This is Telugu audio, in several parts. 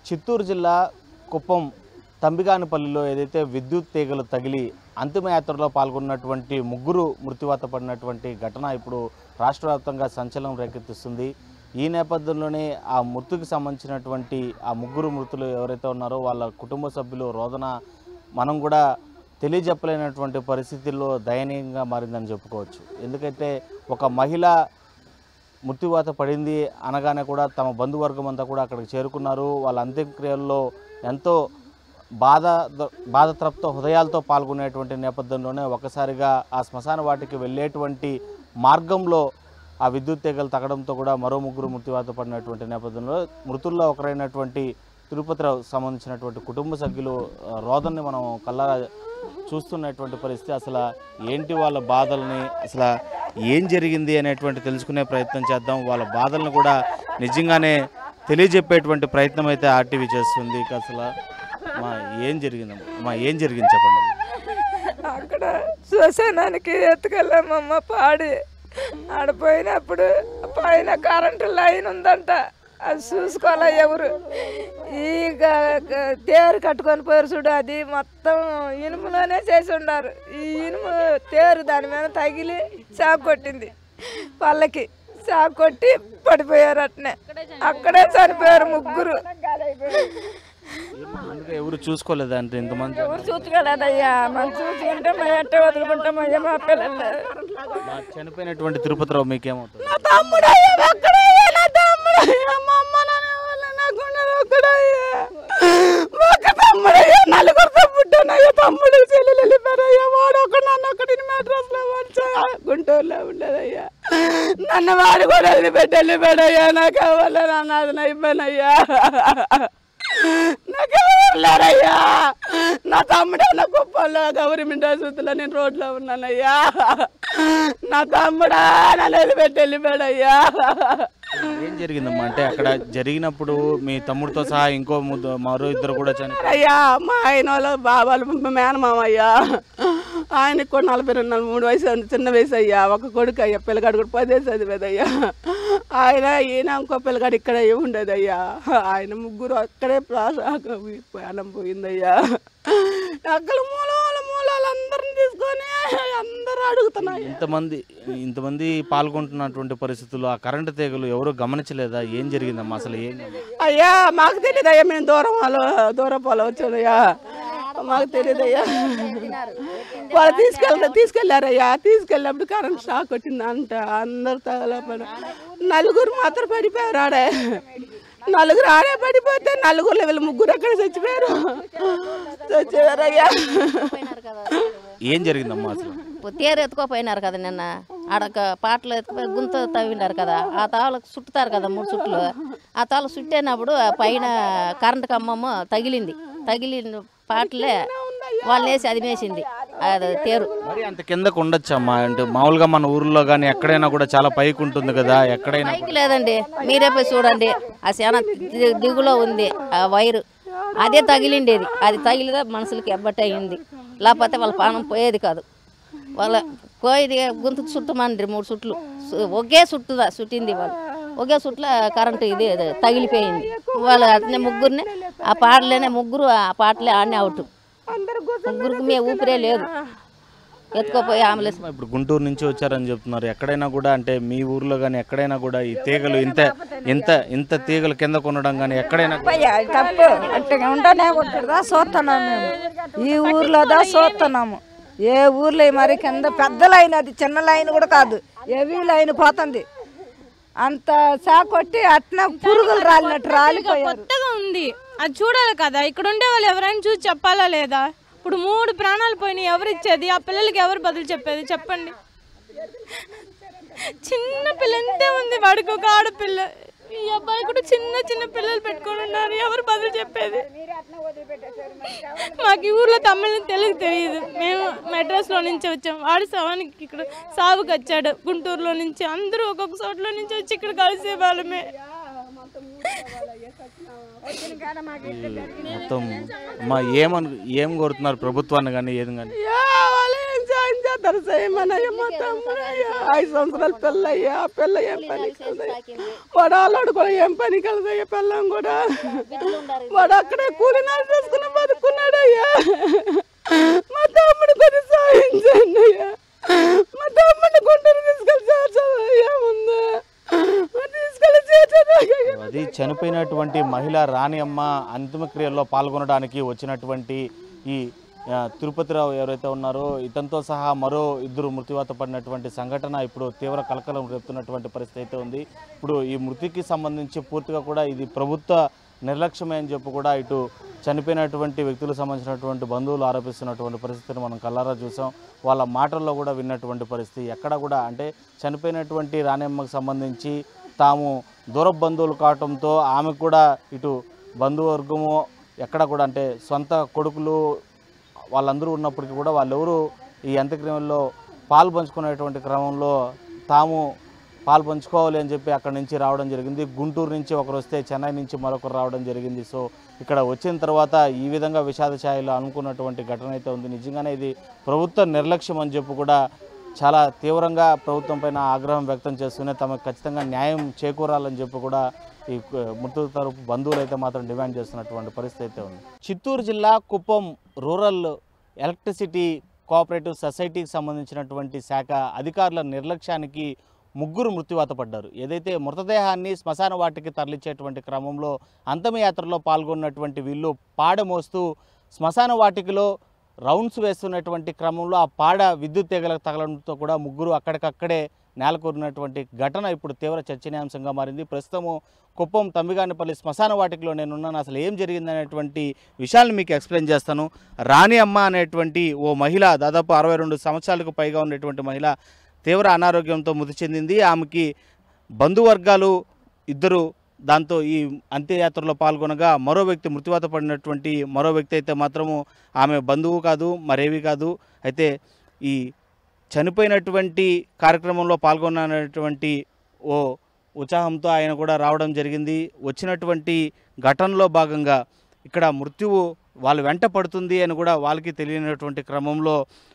చిత్తూరు జిల్లా కుప్పం తంబిగానిపల్లిలో ఏదైతే విద్యుత్ తీగలు తగిలి అంతిమయాత్రలో పాల్గొన్నటువంటి ముగ్గురు మృత్యువాత పడినటువంటి ఘటన ఇప్పుడు రాష్ట్ర వ్యాప్తంగా సంచలనం రేకెత్తిస్తుంది ఈ నేపథ్యంలోనే ఆ మృతికి సంబంధించినటువంటి ఆ ముగ్గురు మృతులు ఎవరైతే ఉన్నారో వాళ్ళ కుటుంబ సభ్యులు రోదన మనం కూడా తెలియజెప్పలేనటువంటి పరిస్థితుల్లో దయనీయంగా మారిందని చెప్పుకోవచ్చు ఎందుకంటే ఒక మహిళ మృత్యువాత పడింది అనగానే కూడా తమ బంధువర్గం అంతా కూడా అక్కడికి చేరుకున్నారు వాళ్ళ అంత్యక్రియల్లో ఎంతో బాధ బాధతృప్త హృదయాలతో పాల్గొనేటువంటి నేపథ్యంలోనే ఒకసారిగా ఆ శ్మశాన వాటికి వెళ్ళేటువంటి మార్గంలో ఆ విద్యుత్ తీగలు తగ్గడంతో కూడా మరో ముగ్గురు మృత్యువాత పడినటువంటి నేపథ్యంలో మృతుల్లో ఒకరైనటువంటి తిరుపతిరావు సంబంధించినటువంటి కుటుంబ సభ్యులు ఆ, రోదన్ని మనం కల్లారా చూస్తున్నటువంటి పరిస్థితి అసలు ఏంటి వాళ్ళ బాధల్ని అసలు ఏం జరిగింది అనేటువంటి తెలుసుకునే ప్రయత్నం చేద్దాం వాళ్ళ బాధలను కూడా నిజంగానే తెలియజెప్పేటువంటి ప్రయత్నం అయితే ఆర్టీవీ చేస్తుంది ఇక అసలు మా ఏం జరిగిందమ్మా అమ్మా ఏం జరిగింది చెప్పండి అమ్మా. అక్కడ శ్మశానానికి ఎత్తుకెళ్ళామమ్మ పాడి ఆడిపోయినప్పుడు పైన కరెంటు లైన్ ఉందంట అది చూసుకోవాలా ఎవరు ఈ గ- గ- తేరు కట్టుకొని పోయారు చూడు అది మొత్తం ఇనుములోనే చేసి ఉన్నారు ఈ ఇనుము తేరు దాని మీద తగిలి చాకు కొట్టింది పళ్ళకి చాకు కొట్టి పడిపోయారు అట్నే అక్కడే చనిపోయారు ముగ్గురు అందుకే ఎవరు చూసుకోలేదా అంటే ఇంతమంది ఎవరు చూసుకోలేదయ్యా మనం చూసుకుంటే మా ఎట్ట వదులుకుంటామయ్యా మా పిల్లలు మా చనిపోయినటువంటి తిరుపతిరావు మీకేమవుతుంది నా తమ్ముడయ్యా ఒక్కడయ్యా నా తమ్ముడయ్యా మా అమ్మ నాన్న వాళ్ళ నా గుండెలు ఒక్కడయ్యా ఒక తమ్ముడయ్యా నలుగురితో పుట్టానయ్యా తమ్ముడు చెల్లెలు వెళ్ళిపోయారయ్యా వాడు ఒక నన్ను ఒకటి మెడ్రాస్ లో వచ్చా గుంటూరులో ఉండేదయ్యా నన్ను వాడు కూడా వదిలిపెట్టి వెళ్ళిపోయాడయ్యా నాకు కావాలి నాన్న అది అయిపోయినయ్యా నాకు ఎవరు లేరయ్యా నా తమ్ముడే నా కుప్పల్లో గౌరమెంట్ ఆసుపత్రిలో నేను రోడ్లో ఉన్నానయ్యా నా తమ్ముడా నన్ను వదిలిపెట్టి వెళ్ళిపోయాడయ్యా ఏం జరిగిందమ్మా అంటే అక్కడ జరిగినప్పుడు మీ తమ్ముడితో సహా ఇంకో ముద్దు మరో ఇద్దరు కూడా చనిపోయారు అయ్యా మా ఆయన వాళ్ళ బాబాలు మేనమామయ్యా ఆయనకు కూడా నలభై రెండు నలభై మూడు వయసు ఉంది, చిన్న వయసు అయ్యా ఒక కొడుకు అయ్యా పిల్లగాడు కూడా పదే చదివేదయ్యా ఆయన ఈయన ఇంకో పిల్లగాడు ఇక్కడే ఉండేదయ్యా ఆయన ముగ్గురు అక్కడే ప్రాణం పోయిందయ్యా అక్కడ మూలాల మూలాలు అందరిని తీసుకొని అందరూ అడుగుతున్నాయి ఇంతమంది ఇంతమంది పాల్గొంటున్నటువంటి పరిస్థితుల్లో ఆ కరెంటు తీగలు ఎవరు గమనించలేదా ఏం జరిగిందమ్మా అసలు ఏం అయ్యా మాకు తెలియదయ్యా మేము దూరం వాళ్ళు దూరం వాళ్ళు వచ్చాదయ్యా మాకు తెలియదయ్యా వాళ్ళు తీసుకెళ్ళ తీసుకెళ్ళారయ్యా తీసుకెళ్ళినప్పుడు కరెంట్ షాక్ కొట్టింది అంట అందరు తగలపడ నలుగురు మాత్రం పడిపోయారు ఆడే నలుగురు ఆడే పడిపోతే నలుగురు వీళ్ళు ముగ్గురు అక్కడ చచ్చిపోయారు చచ్చిపోయారయ్యా ఏం జరిగిందమ్మా అసలు తేరు ఎత్తుకోపోయినారు కదా నిన్న ఆడక పాటలు ఎత్తుకుపోయి గుంత తవ్వినారు కదా ఆ తాళ్ళకు చుట్టుతారు కదా మూడు చుట్లు ఆ తాళ్ళ చుట్టేనప్పుడు ఆ పైన కరెంట్ కమ్మమ్మ తగిలింది తగిలిన పాటలే వాళ్ళు వేసి అది మేసింది అది తేరు మరి అంత కిందకు ఉండొచ్చమ్మా అంటే మామూలుగా మన ఊర్లో కానీ ఎక్కడైనా కూడా చాలా పైకి ఉంటుంది కదా ఎక్కడైనా పైకి లేదండి మీరే పోయి చూడండి ఆ సేన ది- దిగులో ఉంది ఆ వైరు అదే తగిలిండేది అది తగిలిదా మనుషులకి ఎబ్బట్ అయింది లేకపోతే వాళ్ళ ప్రాణం పోయేది కాదు వాళ్ళ పోయేది గుంతు చుట్టమండ్రి మూడు చుట్లు సు- ఒకే చుట్టుదా చుట్టింది వాళ్ళు ఒకే చుట్ల కరెంటు ఇది అది తగిలిపోయింది వాళ్ళు అతనే ముగ్గురిని ఆ పాటలేనే ముగ్గురు ఆ పాటలే ఆడనే అవుట్ ముగ్గురికి మే ఊపిరే లేదు ఎత్తుకోపోయి అంబులెన్స్ ఇప్పుడు గుంటూరు నుంచి వచ్చారని చెప్తున్నారు ఎక్కడైనా కూడా అంటే మీ ఊర్లో కానీ ఎక్కడైనా కూడా ఈ తీగలు ఇంత ఇంత ఇంత తీగలు కింద కొనడం కానీ ఎక్కడైనా కూడా- అయ్యా తప్పు అంటే ఉండనే ఉంటుందా చూస్తున్నాము మేము ఈ ఊర్లోదా చూస్తున్నాము ఏ ఊర్లో మరి కింద పెద్ద లైన్ అది చిన్న లైన్ కూడా కాదు హెవీ లైన్ పోతుంది అంత కొట్టి అట్న పురుగులు రాలినట్టు రాలిపోయారు కొత్తగా ఉంది అది చూడాలి కదా ఇక్కడ ఉండే వాళ్ళు ఎవరైనా చూసి చెప్పాలా లేదా ఇప్పుడు మూడు ప్రాణాలు పోయినాయి ఎవరు ఇచ్చేది ఆ పిల్లలకి ఎవరు బదులు చెప్పేది చెప్పండి చిన్న పిల్ల ఎంతే ఉంది వాడికి ఒక ఆడపిల్ల ఈ అబ్బాయి కూడా చిన్న చిన్న పిల్లలు పెట్టుకొని ఉన్నారు ఎవరు బదులు చెప్పేది మాకు ఈ ఊర్లో తమిళ తెలుగు తెలియదు మేము మెడ్రాస్లో నుంచి వచ్చాం వాడు శవానికి ఇక్కడ సాగుకి వచ్చాడు గుంటూరులో నుంచి అందరూ ఒక్కొక్క చోట్ల నుంచి వచ్చి ఇక్కడ కలిసే వాళ్ళమే మొత్తం అమ్మా ఏమను ఏం కోరుతున్నారు ప్రభుత్వాన్ని కానీ ఏది కానీ వాళ్ళు ఏం సాయం చేస్తారు చేయమనయ్య మా తమ్ముడు అయ్యా ఐదు సంవత్సరాల పిల్ల అయ్యా ఆ పిల్ల ఏం పని వాడు ఆలాడు కూడా ఏం పని కలదయ్యా పిల్లం కూడా వాడు అక్కడే కూలి నాడు చేసుకుని బతుకున్నాడు అయ్యా మా తమ్ముడు కొద్ది సాయించండి అయ్యా మా తమ్ముడిని గుంటూరు తీసుకెళ్ళి చేర్చాలయ్యా ముందు తీసుకెళ్ళి చేర్చాలి అది చనిపోయినటువంటి మహిళ రాణి అమ్మ అంతిమక్రియల్లో పాల్గొనడానికి వచ్చినటువంటి ఈ ఆ, తిరుపతిరావు ఎవరైతే ఉన్నారో ఇతనితో సహా మరో ఇద్దరు మృత్యువాత పడినటువంటి సంఘటన ఇప్పుడు తీవ్ర కలకలం రేపుతున్నటువంటి పరిస్థితి అయితే ఉంది ఇప్పుడు ఈ మృతికి సంబంధించి పూర్తిగా కూడా ఇది ప్రభుత్వ నిర్లక్ష్యమే అని చెప్పి కూడా ఇటు చనిపోయినటువంటి వ్యక్తులకు సంబంధించినటువంటి బంధువులు ఆరోపిస్తున్నటువంటి పరిస్థితిని మనం కల్లారా చూసాం వాళ్ళ మాటల్లో కూడా విన్నటువంటి పరిస్థితి ఎక్కడ కూడా అంటే చనిపోయినటువంటి రాణిమ్మకు సంబంధించి తాము దూర బంధువులు కావటంతో ఆమెకు కూడా ఇటు బంధువర్గము ఎక్కడ కూడా అంటే సొంత కొడుకులు వాళ్ళందరూ ఉన్నప్పటికీ కూడా వాళ్ళెవరూ ఈ అంత్యక్రియల్లో పాలు పంచుకునేటువంటి క్రమంలో తాము పాలు పంచుకోవాలి అని చెప్పి అక్కడి నుంచి రావడం జరిగింది గుంటూరు నుంచి ఒకరు వస్తే చెన్నై నుంచి మరొకరు రావడం జరిగింది సో ఇక్కడ వచ్చిన తర్వాత ఈ విధంగా విషాద ఛాయలో అనుకున్నటువంటి ఘటన అయితే ఉంది నిజంగానే ఇది ప్రభుత్వ నిర్లక్ష్యం అని చెప్పి కూడా చాలా తీవ్రంగా ప్రభుత్వం పైన ఆగ్రహం వ్యక్తం చేస్తూనే తమకు ఖచ్చితంగా న్యాయం చేకూరాలని చెప్పి కూడా ఈ కు- మృతుల తరపు బంధువులు అయితే మాత్రం డిమాండ్ చేస్తున్నటువంటి పరిస్థితి అయితే ఉంది చిత్తూరు జిల్లా కుప్పం రూరల్ ఎలక్ట్రిసిటీ కోఆపరేటివ్ సొసైటీకి సంబంధించినటువంటి శాఖ అధికారుల నిర్లక్ష్యానికి ముగ్గురు మృత్యువాత పడ్డారు ఏదైతే మృతదేహాన్ని శ్మశాన వాటికి తరలించేటువంటి క్రమంలో అంతమయాత్రలో పాల్గొన్నటువంటి వీళ్ళు పాడ మోస్తూ శ్మశాన వాటికలో రౌండ్స్ వేస్తున్నటువంటి క్రమంలో ఆ పాడ విద్యుత్ తీగలకు తగలడంతో కూడా ముగ్గురు అక్కడికక్కడే నేలకూరినటువంటి ఘటన ఇప్పుడు తీవ్ర చర్చనీయాంశంగా మారింది ప్రస్తుతము కుప్పం తమ్మిగానిపల్లి శ్మశాన వాటికలో నేనున్నాను అసలు ఏం జరిగిందనేటువంటి విషయాలను మీకు ఎక్స్ప్లెయిన్ చేస్తాను రాణి అమ్మ అనేటువంటి ఓ మహిళ దాదాపు అరవై రెండు సంవత్సరాలకు పైగా ఉన్నటువంటి మహిళ తీవ్ర అనారోగ్యంతో మృతి చెందింది ఆమెకి బంధువర్గాలు ఇద్దరు దాంతో ఈ అంత్యయాత్రలో పాల్గొనగా మరో వ్యక్తి మృత్యువాత పడినటువంటి మరో వ్యక్తి అయితే మాత్రము ఆమె బంధువు కాదు మరేవి కాదు అయితే ఈ చనిపోయినటువంటి కార్యక్రమంలో పాల్గొన్నటువంటి ఓ ఉత్సాహంతో ఆయన కూడా రావడం జరిగింది వచ్చినటువంటి ఘటనలో భాగంగా ఇక్కడ మృత్యువు వాళ్ళు వెంట పడుతుంది అని కూడా వాళ్ళకి తెలియనటువంటి క్రమంలో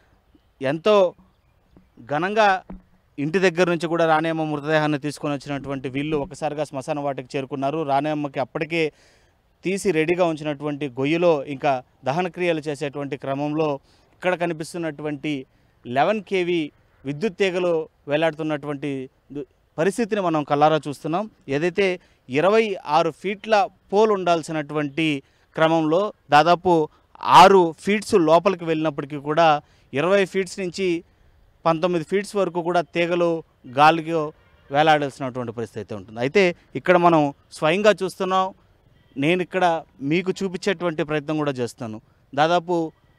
ఎంతో ఘనంగా ఇంటి దగ్గర నుంచి కూడా రాణేమ్మ మృతదేహాన్ని తీసుకొని వచ్చినటువంటి వీళ్ళు ఒకసారిగా శ్మశాన వాటికి చేరుకున్నారు రాణేమ్మకి అప్పటికే తీసి రెడీగా ఉంచినటువంటి గొయ్యిలో ఇంకా దహన క్రియలు చేసేటువంటి క్రమంలో ఇక్కడ కనిపిస్తున్నటువంటి లెవెన్ కేవీ విద్యుత్ తీగలు వేలాడుతున్నటువంటి దు- పరిస్థితిని మనం కల్లారా చూస్తున్నాం ఏదైతే ఇరవై ఆరు ఫీట్ల పోల్ ఉండాల్సినటువంటి క్రమంలో దాదాపు ఆరు ఫీట్స్ లోపలికి వెళ్ళినప్పటికీ కూడా ఇరవై ఫీట్స్ నుంచి పంతొమ్మిది ఫీట్స్ వరకు కూడా తీగలు గాలికి వేలాడాల్సినటువంటి పరిస్థితి అయితే ఉంటుంది అయితే ఇక్కడ మనం స్వయంగా చూస్తున్నాం నేను ఇక్కడ మీకు చూపించేటువంటి ప్రయత్నం కూడా చేస్తాను దాదాపు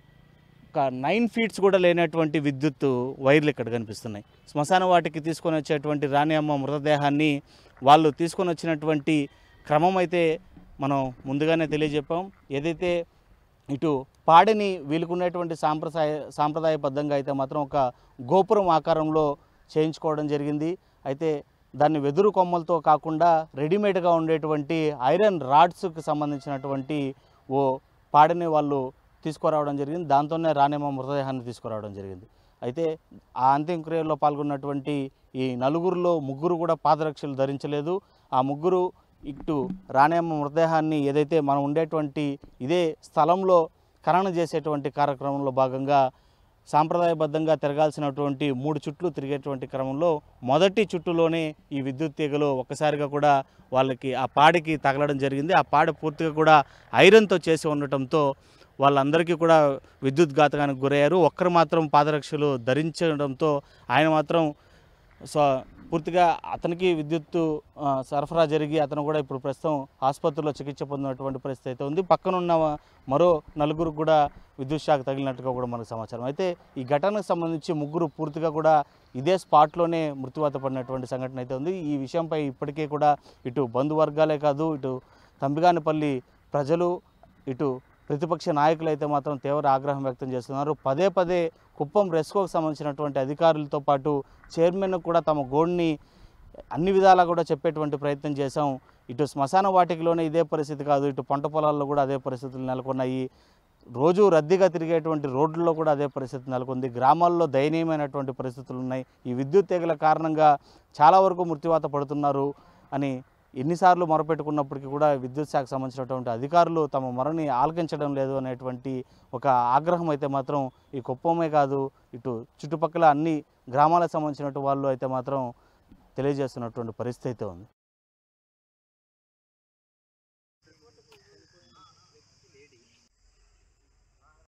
ఒక నైన్ ఫీట్స్ కూడా లేనటువంటి విద్యుత్ వైర్లు ఇక్కడ కనిపిస్తున్నాయి శ్మశాన వాటికి తీసుకొని వచ్చేటువంటి రాణి అమ్మ మృతదేహాన్ని వాళ్ళు తీసుకొని వచ్చినటువంటి క్రమం అయితే మనం ముందుగానే తెలియజెప్పాం ఏదైతే ఇటు పాడిని వీలుకున్నటువంటి సాంప్రదాయ సాంప్రదాయబద్ధంగా అయితే మాత్రం ఒక గోపురం ఆకారంలో చేయించుకోవడం జరిగింది అయితే దాన్ని వెదురు కొమ్మలతో కాకుండా రెడీమేడ్గా ఉండేటువంటి ఐరన్ రాడ్స్కి సంబంధించినటువంటి ఓ పాడిని వాళ్ళు తీసుకురావడం జరిగింది దాంతోనే రాణేమ మృతదేహాన్ని తీసుకురావడం జరిగింది అయితే ఆ అంత్యక్రియల్లో పాల్గొన్నటువంటి ఈ నలుగురిలో ముగ్గురు కూడా పాదరక్షలు ధరించలేదు ఆ ముగ్గురు ఇటు రాణేమ్మ మృతదేహాన్ని ఏదైతే మనం ఉండేటువంటి ఇదే స్థలంలో ఖననం చేసేటువంటి కార్యక్రమంలో భాగంగా సాంప్రదాయబద్ధంగా తిరగాల్సినటువంటి మూడు చుట్లు తిరిగేటువంటి క్రమంలో మొదటి చుట్టులోనే ఈ విద్యుత్ తీగలు ఒక్కసారిగా కూడా వాళ్ళకి ఆ పాడికి తగలడం జరిగింది ఆ పాడ పూర్తిగా కూడా ఐరన్తో చేసి ఉండటంతో వాళ్ళందరికీ కూడా విద్యుత్ ఘాతకానికి గురయ్యారు ఒక్కరు మాత్రం పాదరక్షలు ధరించడంతో ఆయన మాత్రం సో పూర్తిగా అతనికి విద్యుత్తు ఆ, సరఫరా జరిగి అతను కూడా ఇప్పుడు ప్రస్తుతం ఆసుపత్రిలో చికిత్స పొందినటువంటి పరిస్థితి అయితే ఉంది పక్కనున్న మరో నలుగురు కూడా విద్యుత్ షాక్ తగిలినట్టుగా కూడా మనకు సమాచారం అయితే ఈ ఘటనకు సంబంధించి ముగ్గురు పూర్తిగా కూడా ఇదే స్పాట్లోనే మృత్యువాత పడినటువంటి సంఘటన అయితే ఉంది ఈ విషయంపై ఇప్పటికే కూడా ఇటు బంధువర్గాలే కాదు ఇటు తంబిగానిపల్లి ప్రజలు ఇటు ప్రతిపక్ష నాయకులు అయితే మాత్రం తీవ్ర ఆగ్రహం వ్యక్తం చేస్తున్నారు పదే పదే కుప్పం రెస్కోకు సంబంధించినటువంటి అధికారులతో పాటు చైర్మన్ కూడా తమ గోడ్ని అన్ని విధాలా కూడా చెప్పేటువంటి ప్రయత్నం చేశాం ఇటు శ్మశాన వాటికలోనే ఇదే పరిస్థితి కాదు ఇటు పంట పొలాల్లో కూడా అదే పరిస్థితులు నెలకొన్నాయి రోజు రద్దీగా తిరిగేటువంటి రోడ్లలో కూడా అదే పరిస్థితి నెలకొంది గ్రామాల్లో దయనీయమైనటువంటి పరిస్థితులు ఉన్నాయి ఈ విద్యుత్ తీగల కారణంగా చాలా వరకు మృత్యువాత పడుతున్నారు అని ఎన్నిసార్లు మొరపెట్టుకున్నప్పటికీ కూడా విద్యుత్ శాఖకు సంబంధించినటువంటి అధికారులు తమ మొరని ఆలకించడం లేదు అనేటువంటి ఒక ఆగ్రహం అయితే మాత్రం ఈ కుప్పమే కాదు ఇటు చుట్టుపక్కల అన్ని గ్రామాలకు సంబంధించినటువంటి వాళ్ళు అయితే మాత్రం తెలియజేస్తున్నటువంటి పరిస్థితి అయితే ఉంది